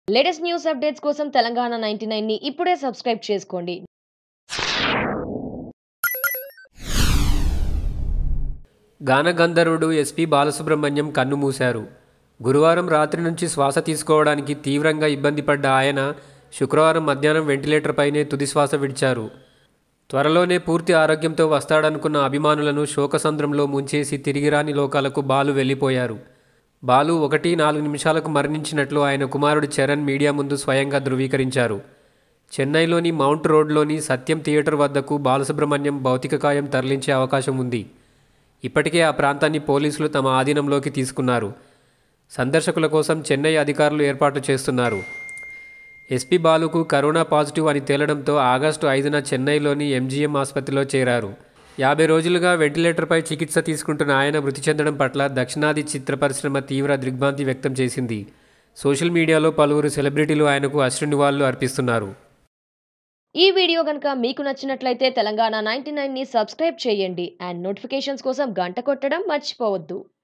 latest news updates కోసం Telangana ninety ని ఇప్పుడే సబ్స్క్రైబ్ చేసుకోండి గానగంధర్వుడు ఎస్పి బాలసుబ్రహ్మణ్యం కన్నుమూశారు గురువారం రాత్రి నుంచి శ్వాస తీసుకోవడానికి తీవ్రంగా ఇబ్బంది పడ్డ ఆయన శుక్రవారం మధ్యాహ్నం వెంటిలేటర్ పైనే తుది శ్వాస విడిచారు త్వరలోనే పూర్తి ఆరోగ్యంతో వస్తాడనుకున్న అభిమానులను శోకసంద్రంలో ముంచేసి తిరిగిరాని లోకాలకు బాలు వెళ్ళిపోయారు బాలు ఒకటి నాలుగు నిమిషాలకు మరణించినట్లు ఆయన కుమారుడు చరణ్ మీడియా ముందు స్వయంగా ధృవీకరించారు చెన్నైలోని మౌంట్ రోడ్లోని సత్యం థియేటర్ వద్దకు బాలసుబ్రహ్మణ్యం భౌతిక కాయం తరలించే అవకాశం ఉంది ఇప్పటికే ఆ ప్రాంతాన్ని పోలీసులు తమ ఆధీనంలోకి తీసుకున్నారు సందర్శకుల కోసం చెన్నై అధికారులు ఏర్పాటు చేస్తున్నారు ఎస్పీ బాలుకు కరోనా పాజిటివ్ అని తేలడంతో ఆగస్టు ఐదున చెన్నైలోని ఎంజీఎం ఆసుపత్రిలో చేరారు యాభై రోజులుగా వెంటిలేటర్పై చికిత్స తీసుకుంటున్న ఆయన మృతి చెందడం పట్ల దక్షిణాది చిత్ర పరిశ్రమ తీవ్ర దిగ్భ్రాంతి వ్యక్తం చేసింది సోషల్ మీడియాలో పలువురు సెలబ్రిటీలు ఆయనకు అశ్రు నివాళులు అర్పిస్తున్నారు ఈ వీడియో కనుక మీకు నచ్చినట్లయితే తెలంగాణ నైన్టీ ని సబ్స్క్రైబ్ చేయండి అండ్ నోటిఫికేషన్స్ కోసం గంట కొట్టడం మర్చిపోవద్దు